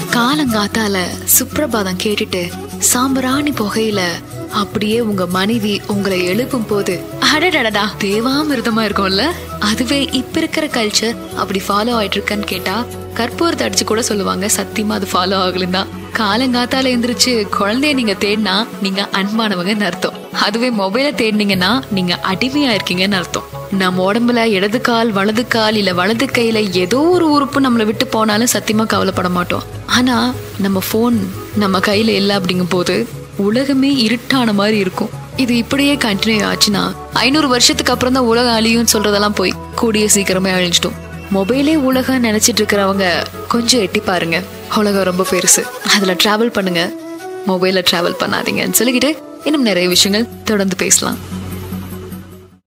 காலங்காத்தால சுப்ரபாதம் கேட்டுட்டு சாம்பிராணி புகையில அப்படியே உங்க மனைவி உங்களை எழுப்பும் போது அடடடடா தேவாமிர்தமா இருக்கும்ல அதுவே இப்ப இருக்கிற கல்ச்சர் அப்படி ஃபாலோ ஆயிட்டு இருக்கான்னு கேட்டா கற்பூரத்தை அடிச்சு கூட சொல்லுவாங்க சத்தியமா அது ஃபாலோ ஆகலன்னு தான் காலங்காத்தால எந்திரிச்சு குழந்தைய நீங்க தேடினா நீங்க அன்பானவங்கன்னு அர்த்தம் அதுவே மொபைலை தேடினீங்கன்னா நீங்க அடிமையா இருக்கீங்கன்னு அர்த்தம் நம்ம உடம்புல இடது கால் வலது கால் இல்ல வலது கையில ஏதோ ஒரு உறுப்பு நம்மளை விட்டு போனாலும் சத்தியமா கவலைப்பட மாட்டோம் ஆனா நம்ம போன் நம்ம கையில இல்லை அப்படிங்கும் போது உலகமே இருட்டான மாதிரி இருக்கும் இது இப்படியே கண்டினியூ ஆச்சுன்னா ஐநூறு வருஷத்துக்கு அப்புறம் தான் உலகம் அழியும் சொல்றதெல்லாம் போய் கூடிய சீக்கிரமே அழிஞ்சிட்டோம் மொபைலே உலகம் நினைச்சிட்டு இருக்கிறவங்க கொஞ்சம் எட்டி பாருங்க உலகம் ரொம்ப பெருசு அதுல டிராவல் பண்ணுங்க மொபைல்ல டிராவல் பண்ணாதீங்கன்னு சொல்லிக்கிட்டு இன்னும் நிறைய விஷயங்கள் தொடர்ந்து பேசலாம்